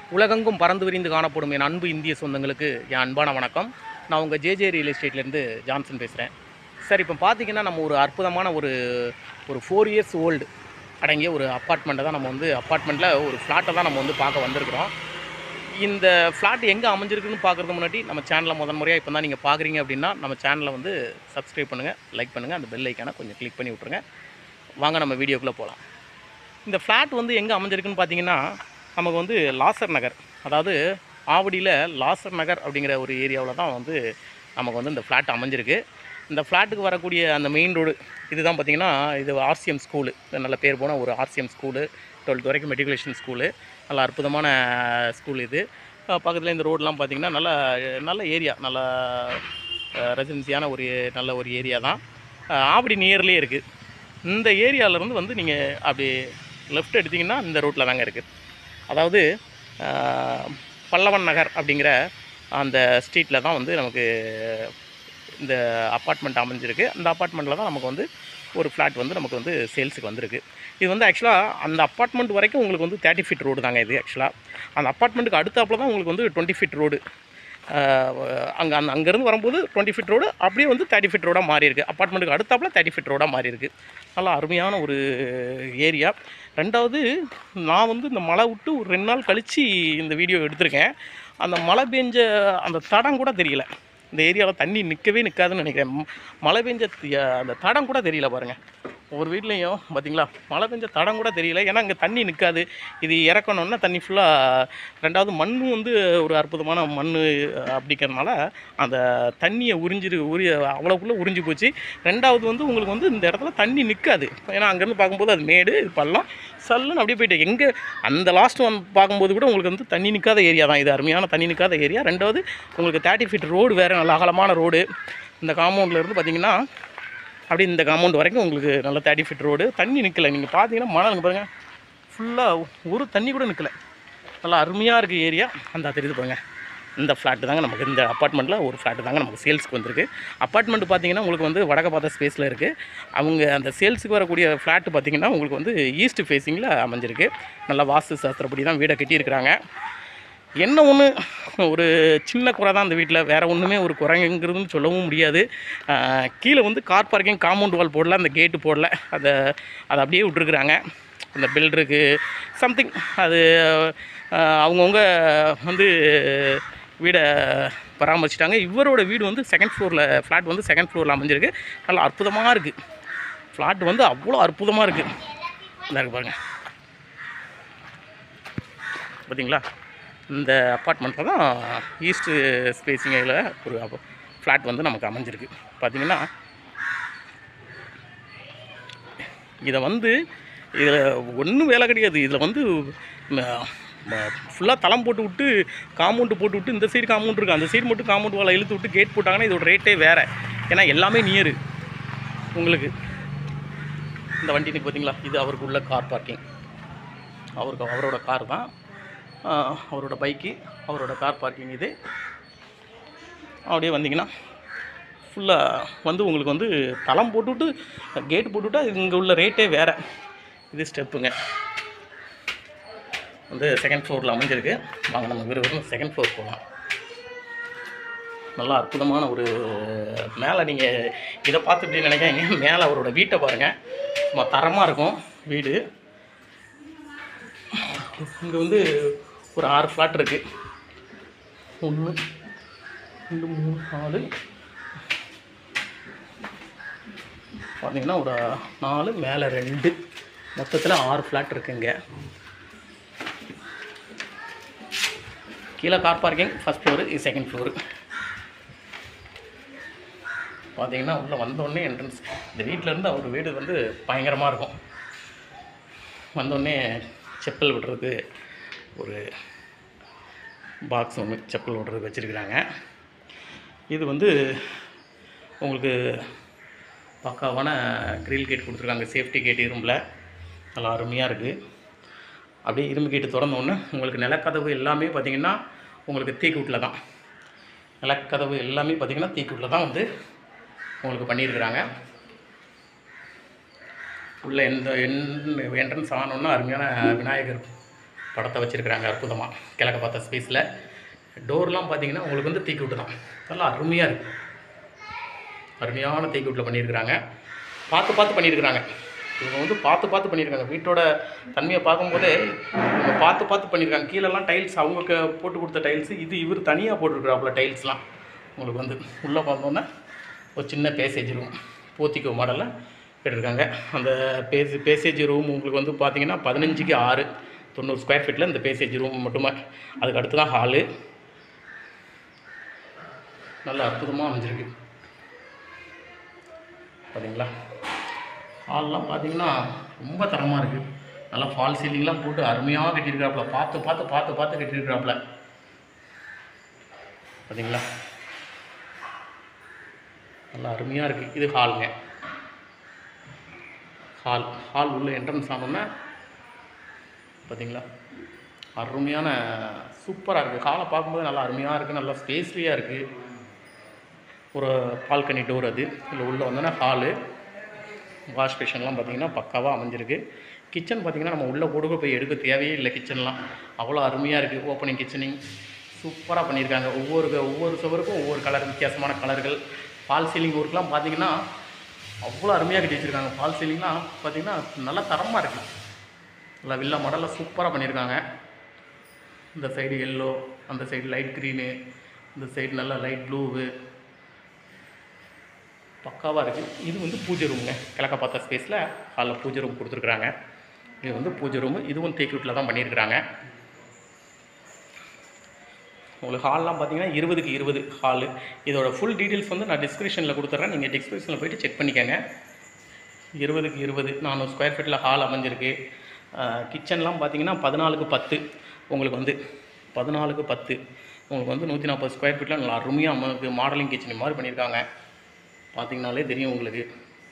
உலகெங்கும் பறந்து விரிந்து காணப்படும் என் அன்பு இந்திய சொந்தங்களுக்கு என் அன்பான வணக்கம் நான் உங்கள் ஜேஜே ரியல் எஸ்டேட்லேருந்து ஜான்சன் பேசுகிறேன் சார் இப்போ பார்த்தீங்கன்னா நம்ம ஒரு அற்புதமான ஒரு ஒரு ஃபோர் இயர்ஸ் ஓல்டு அடங்கிய ஒரு அப்பார்ட்மெண்ட்டை தான் நம்ம வந்து அப்பார்ட்மெண்ட்டில் ஒரு ஃப்ளாட்டை தான் நம்ம வந்து பார்க்க வந்திருக்கிறோம் இந்த ஃப்ளாட் எங்கே அமைஞ்சிருக்குன்னு பார்க்குறது முன்னாடி நம்ம சேனலை முதன் முறையாக இப்போ தான் நீங்கள் பார்க்குறீங்க அப்படின்னா நம்ம சேனலை வந்து சப்ஸ்கிரைப் பண்ணுங்கள் லைக் பண்ணுங்கள் அந்த பெல் ஐக்கானை கொஞ்சம் கிளிக் பண்ணி விட்ருங்க வாங்க நம்ம வீடியோக்குள்ளே போகலாம் இந்த ஃப்ளாட் வந்து எங்கே அமைஞ்சிருக்குன்னு பார்த்தீங்கன்னா நமக்கு வந்து லாசர் நகர் அதாவது ஆவடியில் லாசர் நகர் அப்படிங்கிற ஒரு ஏரியாவில் தான் வந்து நமக்கு வந்து இந்த ஃப்ளாட் அமைஞ்சிருக்கு இந்த ஃப்ளாட்டுக்கு வரக்கூடிய அந்த மெயின் ரோடு இதுதான் பார்த்தீங்கன்னா இது ஆர்சிஎம் ஸ்கூலு நல்ல பேர் போன ஒரு ஆர்சிஎம் ஸ்கூலு டுவெல்த் வரைக்கும் மெட்ரிகுலேஷன் ஸ்கூலு நல்ல அற்புதமான ஸ்கூல் இது பக்கத்தில் இந்த ரோடெலாம் பார்த்தீங்கன்னா நல்ல நல்ல ஏரியா நல்ல ரெசிடென்சியான ஒரு நல்ல ஒரு ஏரியா தான் அஹ் ஆவடி நியர்லேயே இருக்குது இந்த ஏரியாவிலேருந்து வந்து நீங்கள் அப்படி லெஃப்ட் எடுத்திங்கன்னா இந்த ரோட்டில் தாங்க இருக்குது அதாவது அஹ், பல்லவன் நகர் அப்படிங்கிற அந்த ஸ்ட்ரீட்டில் தான் வந்து நமக்கு இந்த அப்பார்ட்மெண்ட் அமைஞ்சிருக்கு அந்த அப்பார்ட்மெண்ட்டில் தான் நமக்கு வந்து ஒரு ஃப்ளாட் வந்து நமக்கு வந்து சேல்ஸுக்கு வந்திருக்கு இது வந்து ஆக்சுவலாக அந்த அப்பார்ட்மெண்ட் வரைக்கும் உங்களுக்கு வந்து தேர்ட்டி ஃபீட் ரோடு தாங்க இது ஆக்சுவலாக அந்த அப்பார்ட்மெண்ட்டுக்கு அடுத்தாப்புல தான் உங்களுக்கு வந்து டுவெண்ட்டி ஃபீட் ரோடு அங்கே அந்த அங்கேருந்து வரும்போது டுவெண்ட்டி ஃபீட் ரோடு அப்படியே வந்து தேர்ட்டி ஃபீட் ரோடாக மாறி இருக்கு அப்பார்ட்மெண்ட்டுக்கு அடுத்தாப்புல தேர்ட்டி ஃபீட் ரோடாக மாறி இருக்கு நல்லா அருமையான ஒரு ஏரியா ரெண்டாவது நான் வந்து இந்த மழை விட்டு ஒரு ரெண்டு நாள் கழித்து இந்த வீடியோ எடுத்திருக்கேன் அந்த மழை பெஞ்ச அந்த தடம் கூட தெரியல இந்த ஏரியாவில் தண்ணி நிற்கவே நிற்காதுன்னு நினைக்கிறேன் ம- மழை பெஞ்ச தி- அந்த தடம் கூட தெரியல பாருங்கள் ஒவ்வொரு வீட்லேயும் பார்த்தீங்களா மழை பெஞ்ச தடம் கூட தெரியல ஏன்னா இங்கே தண்ணி நிற்காது இது இறக்கணுன்னா தண்ணி ஃபுல்லாக ரெண்டாவது மண்ணும் வந்து ஒரு அற்புதமான மண் அப்படிங்கிறதுனால அந்த தண்ணியை உறிஞ்சிரு உரி அவ்வளோக்குள்ளே உறிஞ்சி போச்சு ரெண்டாவது வந்து உங்களுக்கு வந்து இந்த இடத்துல தண்ணி நிற்காது ஏன்னா அங்கேருந்து பார்க்கும்போது அது மேடு இது பள்ளம் சல்லுன்னு அப்படியே போயிட்டு எங்கே அந்த லாஸ்ட் ஒன் பார்க்கும்போது கூட உங்களுக்கு வந்து தண்ணி நிற்காத ஏரியா தான் இது அருமையான தண்ணி நிற்காத ஏரியா ரெண்டாவது உங்களுக்கு தேர்ட்டி ஃபீட் ரோடு வேறு நல்ல அகலமான ரோடு இந்த காம்பவுண்டில் இருந்து பார்த்தீங்கன்னா அப்படியே இந்த காம்பவுண்ட் வரைக்கும் உங்களுக்கு நல்ல தேர்ட்டி ஃபீட் ரோடு தண்ணி நிற்கல நீங்கள் பார்த்தீங்கன்னா மணல் இங்க பாருங்க ஃபுல்லாக ஒரு தண்ணி கூட நிற்கல நல்லா அருமையாக இருக்குது ஏரியா அந்த தெரியுது பாருங்க இந்த ஃப்ளாட்டு தாங்க நமக்கு இந்த அப்பார்ட்மெண்ட்டில் ஒரு ஃப்ளாட்டு தாங்க நமக்கு சேல்ஸ்க்கு வந்திருக்கு அப்பார்ட்மெண்ட் பார்த்தீங்கன்னா உங்களுக்கு வந்து வடக்க பார்த்த ஸ்பேஸில் இருக்குது அவங்க அந்த சேல்ஸுக்கு வரக்கூடிய ஃப்ளாட்டு பார்த்தீங்கன்னா உங்களுக்கு வந்து ஈஸ்ட் ஃபேஸிங்கில் அமைஞ்சிருக்கு நல்லா வாஸ்து சாஸ்திரப்படி தான் வீடை கட்டியிருக்கிறாங்க என்ன ஒன்று ஒரு சின்ன குறை தான் அந்த வீட்டில் வேறு ஒன்றுமே ஒரு குறைங்கிறதுன்னு சொல்லவும் முடியாது ஆஹ் கீழே வந்து கார் பார்க்கிங் காம்பவுண்ட் வால் போடல அந்த கேட்டு போடல அதை அதை அப்படியே விட்ருக்குறாங்க அந்த பில்டருக்கு சம்திங் அது ஆஹ் அவங்கவுங்க வந்து வீடை பராமரிச்சிட்டாங்க இவரோட வீடு வந்து செகண்ட் ஃப்ளோரில் ஃப்ளாட் வந்து செகண்ட் ஃப்ளோரில் அமைஞ்சிருக்கு நல்லா அற்புதமாக இருக்குது ஃப்ளாட் வந்து அவ்வளோ அற்புதமாக இருக்குது இந்த இருக்கு பாருங்க பார்த்தீங்களா இந்த அப்பார்ட்மெண்ட்டில் தான் ஈஸ்ட் ஸ்பேசிங்கில் ஒரு ஃப்ளாட் வந்து நமக்கு அமைஞ்சிருக்கு பார்த்தீங்கன்னா இதை வந்து இதில் ஒன்றும் வேலை கிடையாது இதில் வந்து ஃபுல்லாக தளம் போட்டு விட்டு காம்பவுண்டு போட்டு விட்டு இந்த சைடு காம்பவுண்ட் இருக்குது அந்த சைடு மட்டும் காம்பவுண்ட் வாழை இழுத்து விட்டு கேட் போட்டாங்கன்னா இதோட ரேட்டே வேறு ஏன்னா எல்லாமே நியரு உங்களுக்கு இந்த வண்டி நிற்கு பார்த்தீங்களா இது அவருக்கு உள்ள கார் பார்க்கிங் அவருக்கு அவரோட கார் தான் ஆஹ் அவரோட பைக்கு அவரோட கார் பார்க்கிங் இது அப்படியே வந்தீங்கன்னா ஃபுல்லாக வந்து உங்களுக்கு வந்து தளம் போட்டுவிட்டு கேட் போட்டுவிட்டா இங்கே உள்ள ரேட்டே வேறு இது ஸ்டெப்புங்க வந்து செகண்ட் ஃப்ளோரில் அமைஞ்சிருக்கு வாங்க நம்ம விறுவிறுன்னு செகண்ட் ஃப்ளோர் போகலாம் நல்லா அற்புதமான ஒரு மேலே நீங்கள் இதை பார்த்துட்டு நினைக்காதீங்க மேலே அவரோட வீட்டை பாருங்கள் சும்மா தரமாக இருக்கும் வீடு இங்கே வந்து ஒரு ஆறு ஃப்ளாட் இருக்குது ஒன்று ரெண்டு மூணு நாலு பார்த்தீங்கன்னா ஒரு நாலு மேலே ரெண்டு மொத்தத்தில் ஆறு ஃப்ளாட் இருக்குங்க கீழே கார் பார்க்கிங் ஃபஸ்ட் ஃப்ளோரு இது செகண்ட் ஃப்ளோரு பார்த்தீங்கன்னா உள்ளே வந்தோடனே என்ட்ரன்ஸ் இந்த வீட்டில் இருந்து அவர் வீடு வந்து பயங்கரமாக இருக்கும் வந்தோடனே செப்பல் விடுறதுக்கு ஒரு பாக்ஸ் ஒன்று செப்பல் விடுறதுக்கு வச்சுருக்குறாங்க இது வந்து உங்களுக்கு பக்காவான கிரில் கேட் கொடுத்துருக்காங்க சேஃப்டி கேட் இரும்பில் நல்லா அருமையாக இருக்குது அப்படியே இரும்பு கேட்டு திறந்த உடனே உங்களுக்கு நிலக்கதவு எல்லாமே பார்த்திங்கன்னா உங்களுக்கு தீக்கூட்டில் தான் நிலக்கதவு எல்லாமே பார்த்திங்கன்னா தீக்கூட்டில் தான் வந்து உங்களுக்கு பண்ணியிருக்கிறாங்க உள்ள எந்த என் என்ட்ரன்ஸ் ஆனோன்னா அருமையான விநாயகர் படத்தை வச்சுருக்குறாங்க அற்புதமாக கிழக்க பார்த்த ஸ்பேஸில் டோர்லாம் பார்த்தீங்கன்னா உங்களுக்கு வந்து தீக்கு விட்டு தான் நல்லா அருமையாக இருக்குது அருமையான தேக்கு வீட்டில் பண்ணியிருக்கிறாங்க பார்த்து பார்த்து பண்ணியிருக்கிறாங்க இவங்க வந்து பார்த்து பார்த்து பண்ணியிருக்காங்க வீட்டோட தன்மையை பார்க்கும்போதே இவங்க பார்த்து பார்த்து பண்ணியிருக்காங்க கீழெல்லாம் டைல்ஸ் அவங்க க- போட்டு கொடுத்த டைல்ஸு இது இவர் தனியாக போட்டிருக்கிறாப்புல டைல்ஸ்லாம் உங்களுக்கு வந்து உள்ளே பார்த்தோன்னே ஒரு சின்ன பேசேஜ் ரூம் போத்திக்கோ மாடலில் எடுத்திருக்காங்க அந்த பேஸ் பேசேஜ் ரூம் உங்களுக்கு வந்து பார்த்தீங்கன்னா பதினஞ்சுக்கு ஆறு தொண்ணூறு ஸ்கொயர் ஃபீட்டில் இந்த பேசேஜ் ரூம் மட்டுமே அதுக்கு அடுத்து தான் ஹாலு நல்ல அற்புதமாக அமைஞ்சிருக்கு பார்த்தீங்களா ஹால்லாம் பார்த்தீங்கன்னா ரொம்ப தரமாக இருக்குது நல்லா ஃபால் சீலிங்லாம் போட்டு அருமையாக கட்டியிருக்கிறாப்புல பார்த்து பார்த்து பார்த்து பார்த்து கட்டியிருக்கிறாப்புல பார்த்தீங்களா நல்லா அருமையாக இருக்குது இது ஹாலுங்க ஹால் ஹால் உள்ள என்ட்ரன்ஸ் ஆனோன்னா பார்த்தீங்களா அருமையான சூப்பராக இருக்குது ஹாலை பார்க்கும்போது நல்லா அருமையாக இருக்குது நல்லா ஸ்பேஸ்லியாக இருக்குது ஒரு பால்கனி டோர் அது இல்லை உள்ளே வந்தோன்னா ஹாலு வாஷ் பேஷன்லாம் பார்த்தீங்கன்னா பக்காவாக அமைஞ்சிருக்கு கிச்சன் பார்த்தீங்கன்னா நம்ம உள்ளே போடுக்க போய் எடுக்க தேவையே இல்லை கிச்சன்லாம் அவ்வளோ அருமையாக இருக்குது ஓப்பனிங் கிச்சனிங் சூப்பராக பண்ணியிருக்காங்க ஒவ்வொரு ஒவ்வொரு சுவருக்கும் ஒவ்வொரு கலர் வித்தியாசமான கலர்கள் ஃபால் சீலிங் ஒர்க்லாம் பார்த்தீங்கன்னா அவ்வளோ அருமையாக கட்டி வச்சுருக்காங்க ஃபால் சீலிங்லாம் பார்த்தீங்கன்னா நல்லா தரமாக இருக்குது நல்லா வில்லா மாடலில் சூப்பராக பண்ணியிருக்காங்க இந்த சைடு எல்லோ அந்த சைடு லைட் க்ரீனு இந்த சைடு நல்லா லைட் ப்ளூவு பக்காவாக இருக்குது இது வந்து பூஜை ரூமுங்க கிழக்க பார்த்த ஸ்பேஸில் ஹாலில் பூஜை ரூம் கொடுத்துருக்குறாங்க இது வந்து பூஜை ரூமு இதுவும் தேக்குட்டில் தான் பண்ணியிருக்கிறாங்க உங்களுக்கு ஹால்லாம் பார்த்தீங்கன்னா இருபதுக்கு இருபது ஹாலு இதோட ஃபுல் டீட்டெயில்ஸ் வந்து நான் டிஸ்கிரிப்ஷனில் கொடுத்துட்றேன் நீங்கள் டிஸ்கிரிப்ஷனில் போயிட்டு செக் பண்ணிக்கோங்க இருபதுக்கு இருபது நானூறு ஸ்கொயர் ஃபீட்டில் ஹால் அமைஞ்சிருக்கு கிச்சன்லாம் பார்த்தீங்கன்னா பதினாலுக்கு பத்து உங்களுக்கு வந்து பதினாலுக்கு பத்து உங்களுக்கு வந்து நூற்றி நாற்பது ஸ்கொயர் ஃபீட்டில் நல்லா அருமையாக அமர்ந்து மாடலிங் கிச்சன் மாதிரி பண்ணியிருக்காங்க பார்த்தீங்கனாலே தெரியும் உங்களுக்கு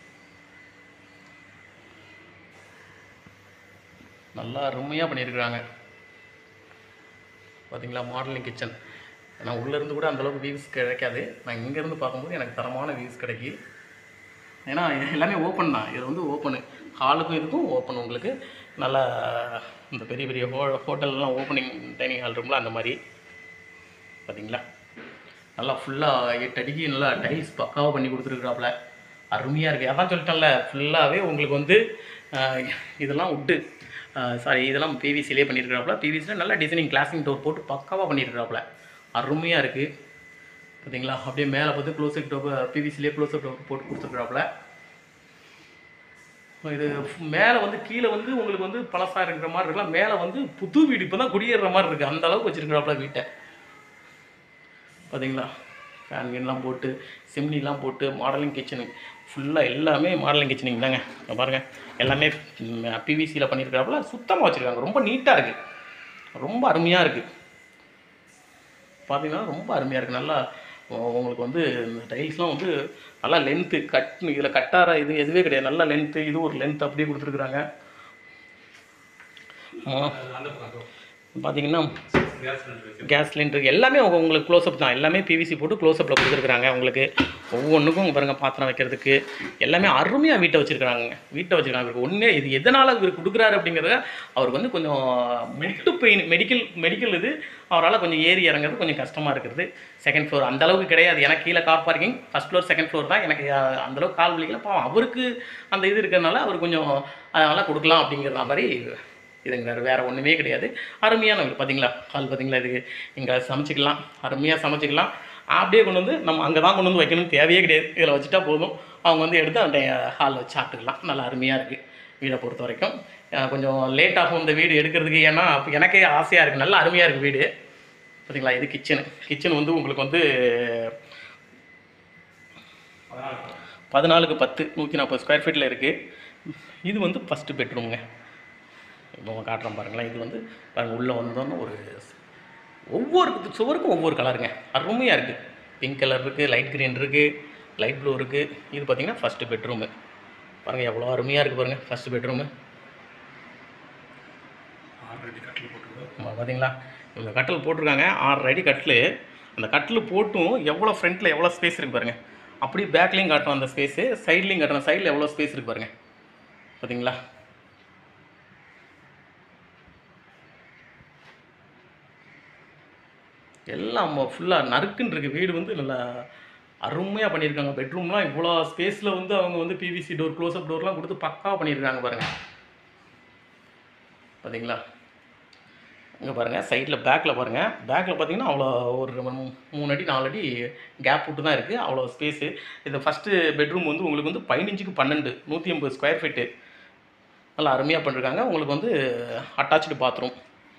நல்லா அருமையாக பண்ணியிருக்கிறாங்க பார்த்தீங்களா மாடலிங் கிச்சன் நான் உள்ளேருந்து கூட அந்தளவுக்கு வியூஸ் கிடைக்காது நான் இங்கேருந்து பார்க்கும்போது எனக்கு தரமான வியூஸ் கிடைக்கி ஏன்னா எல்லாமே ஓப்பன் தான் இது வந்து ஓப்பனு ஹாலுக்கும் இதுக்கும் ஓப்பன் உங்களுக்கு நல்லா இந்த பெரிய பெரிய ஹோ ஹோட்டல்லாம் ஓப்பனிங் டைனிங் ஹால் ரூமில் அந்த மாதிரி பார்த்தீங்களா நல்லா ஃபுல்லாக எட்டு அடிக்கு நல்லா டைல்ஸ் பக்காவாக பண்ணி கொடுத்துருக்குறாப்புல அருமையாக இருக்குது அதான் சொல்லிட்டேன்ல ஃபுல்லாகவே உங்களுக்கு வந்து ஆஹ், இதெல்லாம் உட்டு சாரி இதெல்லாம் பிவிசிலே பண்ணியிருக்கிறாப்புல பிவிசியில் நல்லா டிசைனிங் கிளாசிங் டோர் போட்டு பக்காவாக பண்ணியிருக்கிறாப்புல அருமையாக இருக்குது பார்த்தீங்களா அப்படியே மேலே பார்த்து க்ளோசப் டோர் பிவிசிலே க்ளோசப் டோர் போட்டு கொடுத்துருக்குறாப்புல இது மேலே வந்து கீழே வந்து உங்களுக்கு வந்து பழசாக இருக்கிற மாதிரி இருக்கலாம் மேலே வந்து புது வீடு இப்போ தான் குடியேறுற மாதிரி இருக்குது அந்த அளவுக்கு வச்சுருக்கிறாப்புல வீட்டை பார்த்தீங்களா ஃபேன் கீன்லாம் போட்டு சிம்னிலாம் போட்டு மாடலிங் கிச்சனு ஃபுல்லாக எல்லாமே மாடலிங் கிச்சனிங் தாங்க இங்க பாருங்க எல்லாமே பிவிசியில் பண்ணியிருக்கிறாப்புல சுத்தமாக வச்சுருக்காங்க ரொம்ப நீட்டாக இருக்குது ரொம்ப அருமையாக இருக்குது பார்த்தீங்கன்னா ரொம்ப அருமையாக இருக்குது நல்லா உ- உங்களுக்கு வந்து இந்த டைல்ஸ்லாம் வந்து நல்லா லென்த்து கட் இதில் கட்டார இது எதுவே கிடையாது நல்லா லென்த்து இது ஒரு லென்த் அப்படியே கொடுத்துருக்குறாங்க பார்த்தீங்கன்னா கேஸ் சிலிண்டர் எல்லாமே உங்க- உங்களுக்கு க்ளோஸ்அப் தான் எல்லாமே பிவிசி போட்டு க்ளோஸ்அப்பில் கொடுத்துருக்குறாங்க உங்களுக்கு ஒவ்வொன்றுக்கும் பாருங்க பாத்திரம் வைக்கிறதுக்கு எல்லாமே அருமையாக வீட்டை வச்சுருக்காங்க வீட்டை வச்சுருக்காங்க இவருக்கு ஒன்றே இது எதனால் இவர் கொடுக்குறாரு அப்படிங்கிறத அவருக்கு வந்து கொஞ்சம் முட்டு பெயின் மெடிக்கல் மெடிக்கல் இது அவரால் கொஞ்சம் ஏறி இறங்குறது கொஞ்சம் கஷ்டமாக இருக்கிறது செகண்ட் ஃப்ளோர் அந்த அளவுக்கு கிடையாது எனக்கு கீழே car parking first floor second floor தான் எனக்கு அஹ், அந்த அளவுக்கு கால் வலிக்கல பாவம் அவருக்கு அந்த இது இருக்கிறதுனால அவர் கொஞ்சம் அதனால் கொடுக்கலாம் அப்படிங்கிற மாதிரி இதுங்கிறாரு வேறு ஒன்றுமே கிடையாது அருமையான வீடு பார்த்தீங்களா ஹால் பார்த்தீங்களா இதுக்கு இங்கே சமைச்சிக்கலாம் அருமையாக சமைச்சிக்கலாம் அப்படியே கொண்டு வந்து நம்ம அங்கே தான் கொண்டு வந்து வைக்கணும்னு தேவையே கிடையாது இதில் வச்சுட்டா போதும் அவங்க வந்து எடுத்து அந்த ஹாலில் வச்சு சாப்பிட்டுக்கலாம் நல்லா அருமையாக இருக்குது வீடை பொறுத்த வரைக்கும் அஹ் கொஞ்சம் லேட் ஆகும் இந்த வீடு எடுக்கிறதுக்கு ஏன்னா அப்ப எனக்கே ஆசையாக இருக்குது நல்லா அருமையாக இருக்குது வீடு பார்த்தீங்களா இது கிச்சனு கிச்சன் வந்து உங்களுக்கு வந்து பதினாலுக்கு பத்து நூற்றி நாற்பது ஸ்கொயர் ஃபீட்டில் இருக்குது இது வந்து ஃபஸ்ட்டு பெட்ரூமுங்க இப்போ காட்டுறோம் பாருங்களேன் இது வந்து பாருங்க உள்ளே வந்தோன்னு ஒரு ஒவ்வொரு சுவருக்கும் ஒவ்வொரு கலருங்க அருமையாக இருக்குது பிங்க் கலர் இருக்குது லைட் க்ரீன் இருக்குது லைட் ப்ளூ இருக்குது இது பார்த்தீங்கன்னா ஃபஸ்ட்டு பெட்ரூமு பாருங்கள் எவ்வளோ அருமையாக இருக்குது பாருங்கள் ஃபஸ்ட்டு பெட்ரூமு பார்த்தீங்களா இவங்க கட்டில் போட்டிருக்காங்க ஆறு அடி கட்டில் அந்த கட்டில் போட்டும் எவ்வளோ ஃப்ரண்ட்டில் எவ்வளோ ஸ்பேஸ் இருக்கு பாருங்க அப்படியே பேக்லேயும் காட்டும் அந்த ஸ்பேஸு சைட்லேயும் காட்டும் சைடில் எவ்வளோ ஸ்பேஸ் இருக்கு பாருங்க பார்த்தீங்களா எல்லாம் ஃபுல்லாக நறுக்குன்னு இருக்கு வீடு வந்து நல்லா அருமையாக பண்ணியிருக்காங்க பெட்ரூம்லாம் இவ்வளோ ஸ்பேஸில் வந்து அவங்க வந்து பிவிசி டோர் க்ளோஸ்அப் டோர்லாம் கொடுத்து பக்காவாக பண்ணியிருக்காங்க பாருங்கள் பார்த்தீங்களா இங்கே பாருங்கள் சைடில் பேக்கில் பாருங்கள் பேக்கில் பார்த்தீங்கன்னா அவ்வளோ ஒரு மூ- மூணு அடி நாலு அடி கேப் விட்டு தான் இருக்குது அவ்வளோ ஸ்பேஸு இந்த ஃபஸ்ட்டு பெட்ரூம் வந்து உங்களுக்கு வந்து பதினஞ்சுக்கு பன்னெண்டு நூற்றி ஐம்பது ஸ்கொயர் ஃபீட்டு நல்லா அருமையாக பண்ணிருக்காங்க உங்களுக்கு வந்து attach bathroom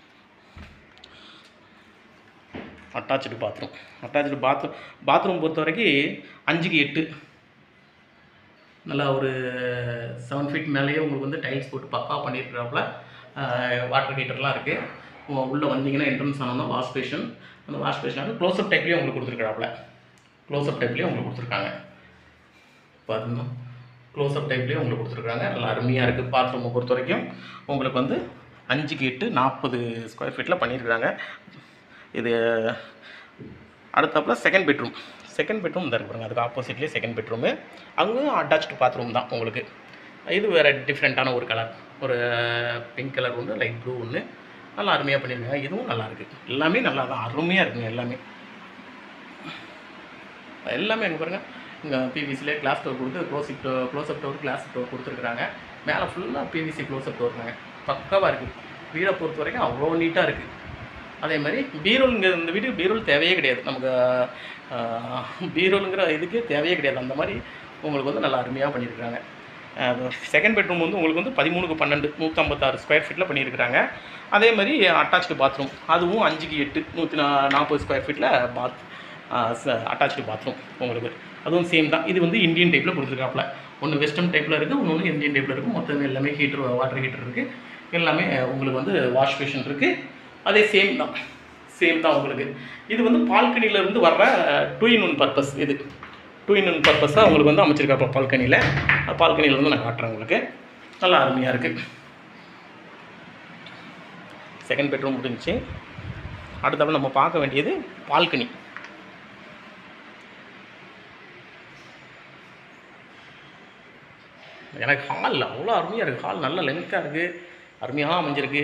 attach bathroom attach bathroom bathroom பொறுத்த வரைக்கும் அஞ்சுக்கு எட்டு நல்லா ஒரு செவன் ஃபீட் மேலேயே உங்களுக்கு வந்து டைல்ஸ் போட்டு பக்கா பண்ணியிருக்கிறாப்புல வாட்டர் ஹீட்டர்லாம் இருக்குது உள்ளே வந்தீங்கன்னா என்ட்ரன்ஸ் ஆனோம்னா வாஷ் பேஷன் அந்த வாஷ் பேஷன் வந்து க்ளோஸ்அப் டைப்லேயே உங்களுக்கு கொடுத்துருக்குறாப்புல க்ளோஸ்அப் டைப்லேயே உங்களுக்கு கொடுத்துருக்காங்க பாருங்க க்ளோஸ்அப் டைப்லேயே உங்களுக்கு கொடுத்துருக்காங்க நல்லா அருமையாக இருக்குது பாத்ரூமை பொறுத்த வரைக்கும் உங்களுக்கு வந்து அஞ்சுக்கு எட்டு நாற்பது ஸ்கொயர் ஃபீட்டில் பண்ணியிருக்காங்க இது அடுத்தாப்புல செகண்ட் பெட்ரூம் செகண்ட் பெட்ரூம் இந்த இருக்கு பாருங்க அதுக்கு ஆப்போசிட்லேயே செகண்ட் பெட்ரூமு அங்கேயும் அட்டாச்டு பாத்ரூம் தான் உங்களுக்கு இது வேறு டிஃப்ரெண்ட்டான ஒரு கலர் ஒரு பிங்க் கலர் ஒன்று லைட் ப்ளூ ஒன்று நல்லா அருமையாக பண்ணியிருக்காங்க இதுவும் நல்லா இருக்குது எல்லாமே நல்லா தான் அருமையாக இருக்குங்க எல்லாமே எல்லாமே அங்கே பாருங்கள் இங்கே பிவிசிலே கிளாஸ் டோர் கொடுத்து closeup closeup door glass door கொடுத்துருக்குறாங்க மேலே ஃபுல்லாக பிவிசி க்ளோஸ்அப் டோருங்க பக்காவாக இருக்குது வீடை பொறுத்த வரைக்கும் அவ்வளோ நீட்டாக இருக்குது அதே மாதிரி பீரோல் இங்கே இந்த வீட்டுக்கு பீரோல் தேவையே கிடையாது நமக்கு பீரோலுங்கிற இதுக்கு தேவையே கிடையாது அந்த மாதிரி உங்களுக்கு வந்து நல்லா அருமையாக பண்ணியிருக்காங்க செகண்ட் பெட்ரூம் வந்து உங்களுக்கு வந்து பதிமூணுக்கு பன்னெண்டு நூற்றம்பத்தாறு ஸ்கொயர் ஃபீட்டில் பண்ணியிருக்கிறாங்க அதே மாதிரி அட்டாச்சு பாத்ரூம் அதுவும் அஞ்சுக்கு எட்டு நூற்றி நா நாற்பது ஸ்கொயர் ஃபீட்டில் பாத் அட்டாச்சு பாத்ரூம் உங்களுக்கு அதுவும் சேம் தான் இது வந்து இந்தியன் டைப்பில் கொடுத்துருக்காப்புல ஒன்று வெஸ்டர்ன் டைப்பில் இருக்குது ஒன்று வந்து இந்தியன் டைப்பில் இருக்குது மொத்தம் எல்லாமே ஹீட்டர் வாட்டர் ஹீட்டர் இருக்குது எல்லாமே உங்களுக்கு வந்து வாஷ் பேஷன் இருக்குது அதே சேம் தான் சேம் தான் உங்களுக்கு இது வந்து பால்கனியில இருந்து வர்ற டூ இன் ஒன் பர்பஸ் இது டூ இன் ஒன் பர்பஸாக உங்களுக்கு வந்து அமைச்சிருக்காப்பா பால்கனியில் பால்கனியில் வந்து நான் காட்டுறேன் உங்களுக்கு நல்லா அருமையாக இருக்குது செகண்ட் பெட்ரூம் முடிஞ்சுச்சு அடுத்தப்ப நம்ம பார்க்க வேண்டியது பால்கனி எனக்கு ஹால் அவ்வளோ அருமையாக இருக்குது ஹால் நல்ல லென்த்தாக இருக்குது அருமையாக அமைஞ்சிருக்கு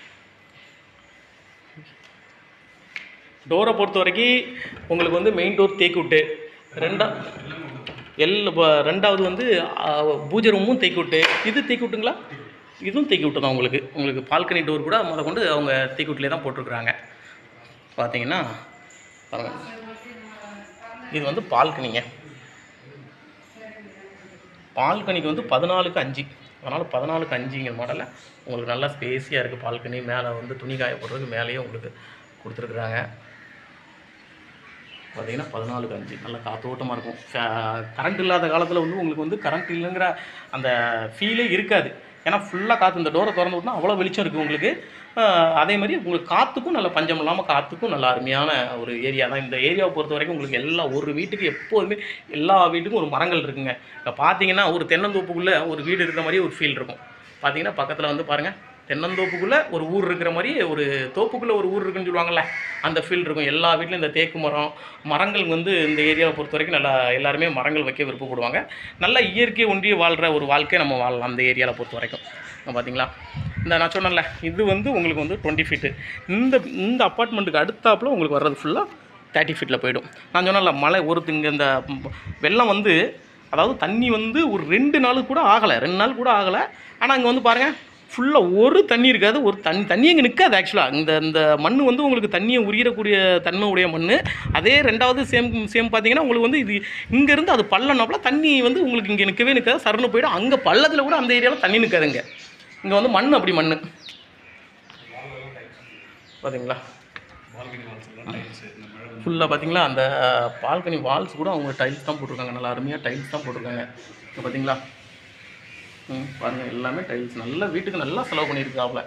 டோரை பொறுத்த வரைக்கும் உங்களுக்கு வந்து மெயின் டோர் தேக்கு விட்டு ரெண்டா எல் ப- ரெண்டாவது வந்து ஆ, பூஜை ரூமும் தேக்கு விட்டு இது தேக்கு விட்டுங்களா இதுவும் தேக்கு விட்டு தான் உங்களுக்கு உங்களுக்கு பால்கனி டோர் கூட முத கொண்டு அவங்க தேக்கு விட்டுலே தான் போட்டிருக்குறாங்க பார்த்தீங்கன்னா பாருங்க இது வந்து பால்கனிங்க பால்கனிக்கு வந்து பதினாலுக்கு அஞ்சு அதனால் பதினாலுக்கு அஞ்சுங்கிற மாடலில் உங்களுக்கு நல்லா ஸ்பேஸியாக இருக்குது பால்கனி மேலே வந்து துணி காய போடுறதுக்கு மேலேயே உங்களுக்கு கொடுத்துருக்குறாங்க பார்த்தீங்கன்னா பதினாலுக்கு அஞ்சு நல்ல காத்தோட்டமாக இருக்கும் கரண்ட் இல்லாத காலத்தில் வந்து உங்களுக்கு வந்து கரண்ட் இல்லைங்கிற அந்த ஃபீலே இருக்காது ஏன்னா ஃபுல்லாக காற்று இந்த டோரை திறந்து விட்டா அவ்வளோ வெளிச்சம் இருக்குது உங்களுக்கு ஆஹ் அதே மாதிரி உங்களுக்கு காற்றுக்கும் நல்ல பஞ்சம் இல்லாமல் காற்றுக்கும் நல்ல அருமையான ஒரு ஏரியா தான் இந்த ஏரியாவை பொறுத்த வரைக்கும் உங்களுக்கு எல்லா ஒரு வீட்டுக்கு எப்போதுமே எல்லா வீட்டுக்கும் ஒரு மரங்கள் இருக்குங்க இப்போ பார்த்தீங்கன்னா ஒரு தென்னந்தோப்புக்குள்ளே ஒரு வீடு இருக்கிற மாதிரி ஒரு ஃபீல் இருக்கும் பார்த்தீங்கன்னா பக்கத்தில் வந்து பாருங்கள் தென்னந்தோப்புக்குள்ளே ஒரு ஊர் இருக்கிற மாதிரி ஒரு தோப்புக்குள்ளே ஒரு ஊர் இருக்குன்னு சொல்லுவாங்கல்ல அந்த ஃபீல் இருக்கும் எல்லா வீட்லையும் இந்த தேக்கு மரம் மரங்கள் வந்து இந்த ஏரியாவை பொறுத்த வரைக்கும் நல்லா எல்லாருமே மரங்கள் வைக்க விருப்பப்படுவாங்க நல்ல இயற்கை ஒன்றிய வாழ்கிற ஒரு வாழ்க்கை நம்ம வாழலாம் அந்த ஏரியாவில் பொறுத்த வரைக்கும் இங்க பார்த்தீங்களா இந்த நான் சொன்னேன்ல இது வந்து உங்களுக்கு வந்து டுவெண்ட்டி ஃபீட்டு இந்த இந்த அப்பார்ட்மெண்ட்டுக்கு அடுத்தாப்புல உங்களுக்கு வர்றது ஃபுல்லாக தேர்ட்டி ஃபீட்டில் போயிடும் நான் சொன்னேன்ல மழை ஒரு இங்கே இந்த வெள்ளம் வந்து அதாவது தண்ணி வந்து ஒரு ரெண்டு நாளுக்கு கூட ஆகலை ரெண்டு நாள் கூட ஆகலை ஆனால் இங்கே வந்து பாருங்கள் ஃபுல்லாக ஒரு தண்ணி இருக்காது ஒரு தண்ணி தண்ணி அங்கே நிற்காது ஆக்சுவலாக இந்த இந்த மண் வந்து உங்களுக்கு தண்ணியை உரியக்கூடிய தன்மை உடைய மண் அதே ரெண்டாவது சேம் சேம் பார்த்தீங்கன்னா உங்களுக்கு வந்து இது இங்கேருந்து அது பள்ளம்னாப்புல தண்ணி வந்து உங்களுக்கு இங்கே நிற்கவே நிற்காது சரணும் போயிடும் அங்கே பள்ளத்தில் கூட அந்த ஏரியாவில் தண்ணி நிற்காதுங்க இங்கே வந்து மண் அப்படி மண் பார்த்தீங்களா ஃபுல்லாக பார்த்தீங்களா அந்த பால்கனி வால்ஸ் கூட அவங்க டைல்ஸ் தான் போட்டிருக்காங்க நல்லா அருமையாக டைல்ஸ் தான் போட்டிருக்காங்க இப்போ பார்த்தீங்களா ம் பாருங்கள் எல்லாமே டைல்ஸ் நல்லா வீட்டுக்கு நல்லா செலவு பண்ணியிருக்காப்புல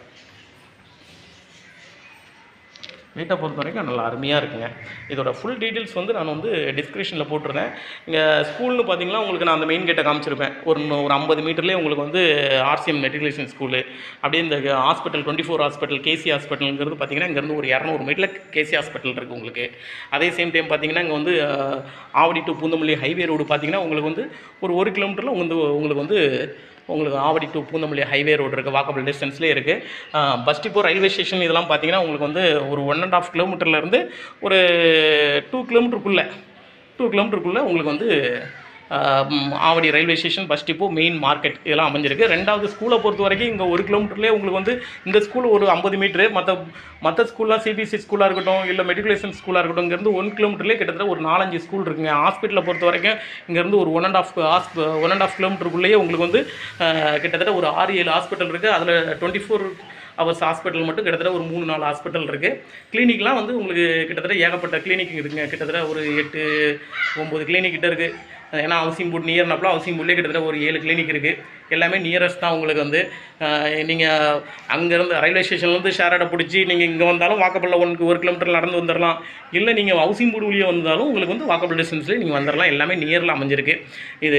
வீட்டை பொறுத்த வரைக்கும் நல்லா அருமையாக இருக்குங்க இதோட ஃபுல் டீட்டெயில்ஸ் வந்து நான் வந்து டிஸ்கிரிப்ஷனில் போட்டிருந்தேன் இங்கே ஸ்கூல்னு பார்த்தீங்கன்னா உங்களுக்கு நான் அந்த மெயின் கேட்டை காமிச்சிருப்பேன் ஒரு இன்னும் ஒரு ஐம்பது மீட்டர்லேயே உங்களுக்கு வந்து ஆர்சிஎம் மெட்ரிகுலேஷன் ஸ்கூலு அப்படியே இந்த hospital twenty four hospital KC ஹாஸ்பிட்டலுங்கிறது பார்த்தீங்கன்னா இங்கேருந்து ஒரு இரநூறு மீட்டரில் கேசி ஹாஸ்பிட்டல் இருக்குது உங்களுக்கு அதே சேம் டைம் பார்த்தீங்கன்னா இங்கே வந்து அஹ், Avadi to Poonamallee highway road பார்த்தீங்கன்னா உங்களுக்கு வந்து ஒரு ஒரு கிலோமீட்டரில் வந்து உங்களுக்கு வந்து உங்களுக்கு Avadi to Poonamallee highway road இருக்குது வாக்கபிள் டிஸ்டன்ஸ்லேயே இருக்குது பஸ் டிப்போ ரயில்வே ஸ்டேஷன் இதெல்லாம் பார்த்தீங்கன்னா உங்களுக்கு வந்து ஒரு ஒன் அண்ட் ஆஃப் கிலோமீட்டர்லேருந்து ஒரு டூ கிலோமீட்டருக்குள்ளே டூ கிலோமீட்டருக்குள்ளே உங்களுக்கு வந்து ஆஹ், ம், Avadi railway station bus depot main market இதெல்லாம் அமைஞ்சிருக்கு ரெண்டாவது ஸ்கூலை பொறுத்த வரைக்கும் இங்கே ஒரு கிலோமீட்டர்லேயே உங்களுக்கு வந்து இந்த ஸ்கூல் ஒரு ஐம்பது மீட்ரு மற்ற மற்ற ஸ்கூல்லாம் சிபிஎஸ்சி ஸ்கூலாக இருக்கட்டும் இல்லை மெட்ரிகுலேஷன் ஸ்கூலாக இருக்கட்டும் இங்கேருந்து ஒன் கிலோமீட்டர்லேயே கிட்டத்தட்ட ஒரு நாலஞ்சு ஸ்கூல் இருக்குங்க ஹாஸ்பிட்டலை பொறுத்த வரைக்கும் இங்கேருந்து ஒரு ஒன் அண்ட் ஆஃப் ஹாஸ்ப ஒன் அண்ட் ஆஃப் கிலோமீட்டருக்குள்ளேயே உங்களுக்கு வந்து ஆஹ், கிட்டத்தட்ட ஒரு ஆறு ஏழு ஹாஸ்பிட்டல் இருக்குது அதில் டுவெண்ட்டி ஃபோர் ஹவர்ஸ் ஹாஸ்பிட்டல் மட்டும் கிட்டத்தட்ட ஒரு மூணு நாலு ஹாஸ்பிட்டல் இருக்குது கிளினிக்லாம் வந்து உங்களுக்கு கிட்டத்தட்ட ஏகப்பட்ட கிளினிக் இருக்குங்க கிட்டத்தட்ட ஒரு எட்டு ஒம்பது கிளினிக் கிட்ட இருக்குது ஏன்னா ஹவுசிங் போர்ட் நியர்னப்பலாம் ஹவுசிங் போர்ட்லேயே கிட்டத்தட்ட ஒரு ஏழு கிளினிக் இருக்குது எல்லாமே நியரஸ்ட் தான் உங்களுக்கு வந்து நீங்கள் அங்கேருந்து ரயில்வே ஸ்டேஷன்லேருந்து ஷேரடை பிடிச்சி நீங்கள் இங்கே வந்தாலும் வாக்கப்பில் ஒன் ஒரு கிலோமீட்டர் நடந்து வந்துடலாம் இல்லை நீங்கள் ஹவுசிங் போர்டு வழியே வந்தாலும் உங்களுக்கு வந்து வாக்கபிள் டிஸ்டன்ஸ்லேயே நீங்கள் வந்துடலாம் எல்லாமே நியரில் அமைஞ்சிருக்கு இது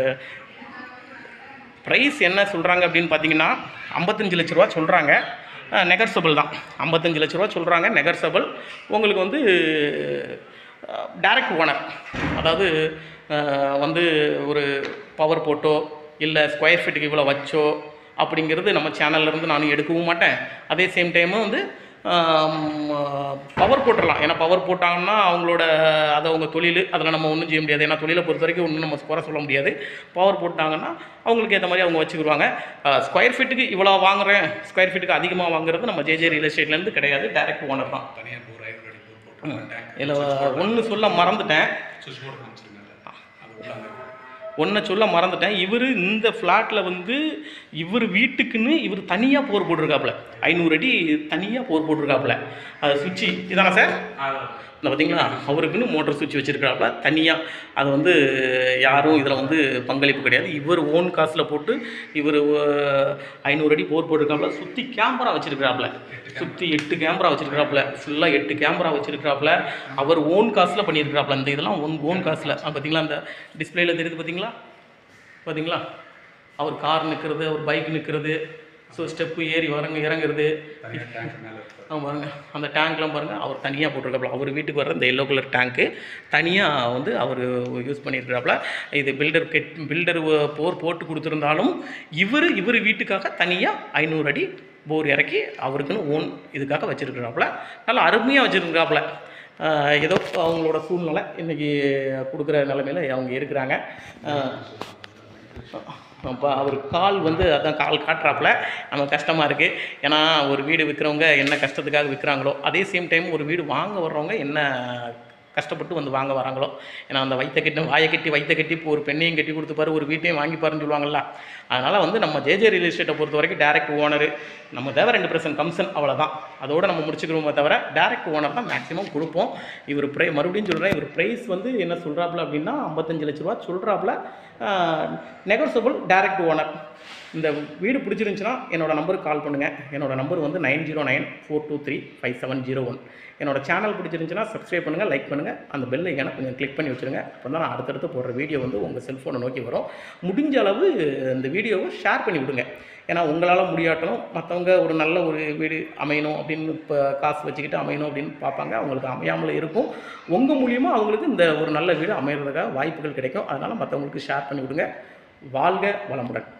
ப்ரைஸ் என்ன சொல்கிறாங்க அப்படின்னு பார்த்தீங்கன்னா ஐம்பத்தஞ்சு லட்ச ரூபா சொல்கிறாங்க நெகர்சபிள் தான் ஐம்பத்தஞ்சு லட்ச ரூபா சொல்கிறாங்க நெகர்சபிள் உங்களுக்கு வந்து டைரக்ட் ஓனர் அதாவது அஹ், வந்து ஒரு பவர் போட்டோ இல்லை ஸ்கொயர் ஃபீட்டுக்கு இவ்வளோ வச்சோ அப்படிங்கிறது நம்ம சேனல்ல இருந்து நானும் எடுக்கவும் மாட்டேன் அதே சேம் டைமு வந்து பவர் போட்டுடலாம் ஏன்னா பவர் போட்டாங்கன்னா அவங்களோட அது அவங்க தொழில் அதில் நம்ம ஒன்றும் செய்ய முடியாது ஏன்னா தொழிலை பொறுத்த வரைக்கும் ஒன்றும் நம்ம குறை சொல்ல முடியாது பவர் போட்டாங்கன்னா அவங்களுக்கு ஏற்ற மாதிரி அவங்க வச்சுக்கிடுவாங்க ஸ்கொயர் ஃபீட்டுக்கு இவ்வளோ வாங்குறேன் ஸ்கொயர் ஃபீட்டுக்கு அதிகமாக வாங்குறது நம்ம ஜேஜே ரியல் எஸ்டேட்லேருந்து கிடையாது டைரக்ட் ஓனர் தான் தனியாக போர் ஐநூறு அடி போர் போட்டு டேங்க் இதில் ஒன்று சொல்ல மறந்துட்டேன் சுவிட்ச் போர்டு காமிச்சிருங்க அது உள்ள அந்த ஒன்றை சொல்ல மறந்துட்டேன் இவர் இந்த ஃப்ளாட்டில் வந்து இவர் வீட்டுக்குன்னு இவர் தனியாக போர் போட்டிருக்காப்புல ஐநூறு அடி தனியாக போர் போட்டிருக்காப்புல அது சுவிட்சு இதானே சார் இந்த பார்த்தீங்களா அவருக்குன்னு மோட்டர் சுவிட்ச் வச்சுருக்காப்புல தனியாக அது வந்து யாரும் இதில் வந்து பங்களிப்பு கிடையாது இவர் ஓன் காசில் போட்டு இவர் ஐநூறு அடி போர் போட்டிருக்காப்புல சுற்றி கேமரா வச்சுருக்கிறாப்புல சுற்றி எட்டு கேமரா வச்சுருக்கிறாப்புல ஃபுல்லாக எட்டு கேமரா வச்சுருக்கிறாப்புல அவர் ஓன் காசில் பண்ணியிருக்கிறாப்புல இந்த இதெல்லாம் ஓன் ஓன் காசில் பார்த்தீங்களா அந்த டிஸ்பிளேல தெரியுது பார்த்தீங்களா பார்த்தீங்களா அவர் கார் நிற்கிறது அவர் பைக் நிற்கிறது ஸோ ஸ்டெப்பு ஏறி வரங்க இறங்குறது தனியாக டேங்க் மேலே இருக்கும் ஆ பாருங்க அந்த டேங்க்லாம் பாருங்கள் அவர் தனியாக போட்டிருக்காப்புல அவர் வீட்டுக்கு வர இந்த எல்லோ கலர் டேங்க்கு தனியாக வந்து அவர் யூஸ் பண்ணியிருக்கிறாப்புல இது பில்டர் கெட் பில்டர் போர் போட்டு கொடுத்துருந்தாலும் இவர் இவர் வீட்டுக்காக தனியாக ஐநூறு அடி போர் இறக்கி அவருக்குன்னு ஓன் இதுக்காக வச்சுருக்கிறாப்புல நல்லா அருமையாக வச்சுருக்கிறாப்புல ஏதோ அவங்களோட சூழ்நிலை இன்றைக்கி கொடுக்குற நிலமையில அவங்க இருக்கிறாங்க அப்போ அவர் கால் வந்து அதான் கால் காட்டுறாப்புல நம்ம கஷ்டமாக இருக்குது ஏன்னா ஒரு வீடு விற்கிறவங்க என்ன கஷ்டத்துக்காக விற்கிறாங்களோ அதே சேம் டைம் ஒரு வீடு வாங்க வர்றவங்க என்ன கஷ்டப்பட்டு வந்து வாங்க வராங்களோ ஏன்னா அந்த வைத்த கட்டி வாயை கட்டி வைத்த கட்டி இப்போ ஒரு பெண்ணையும் கட்டி கொடுத்துப்பாரு ஒரு வீட்டையும் வாங்கிப்பாருன்னு சொல்லுவாங்கல்ல அதனால் வந்து நம்ம ஜேஜே ரியல் எஸ்டேட்டை பொறுத்த வரைக்கும் டேரக்ட் ஓனரு நம்ம தேவை ரெண்டு பர்சன்ட் கமிஷன் அவ்வளோதான் அதோட நம்ம முடிச்சுக்கிறோமே தவிர டேரக்ட் ஓனர் தான் மேக்ஸிமம் கொடுப்போம் இவர் ப்ரை மறுபடியும் சொல்கிறேன் இவர் ப்ரைஸ் வந்து என்ன சொல்கிறாப்புல அப்படின்னா ஐம்பத்தஞ்சு லட்ச ரூபா சொல்கிறாப்புல நெகோசபிள் டேரக்ட் ஓனர் இந்த வீடு பிடிச்சிருந்துச்சுன்னா என்னோட நம்பருக்கு கால் பண்ணுங்கள் என்னோட நம்பர் வந்து nine zero nine four two three five seven zero one என்னோட சேனல் பிடிச்சிருந்துச்சுன்னா சப்ஸ்கிரைப் பண்ணுங்கள் லைக் பண்ணுங்கள் அந்த பெல் ஐக்கான கொஞ்சம் கிளிக் பண்ணி வச்சுருங்க அப்போ தான் நான் அடுத்தடுத்து போடுற வீடியோ வந்து உங்கள் செல்ஃபோனை நோக்கி வரும் முடிஞ்ச அளவு இந்த வீடியோவை ஷேர் பண்ணி விடுங்க ஏன்னா உங்களால் முடியாட்டலும் மற்றவங்க ஒரு நல்ல ஒரு வீடு அமையணும் அப்படின்னு இப்போ காசு வச்சுக்கிட்டு அமையணும் அப்படின்னு பார்ப்பாங்க அவங்களுக்கு அமையாமல் இருக்கும் உங்கள் மூலியமாக அவங்களுக்கு இந்த ஒரு நல்ல வீடு அமையிறதுக்காக வாய்ப்புகள் கிடைக்கும் அதனால் மற்றவங்களுக்கு ஷேர் பண்ணி விடுங்க வாழ்க வளமுடன்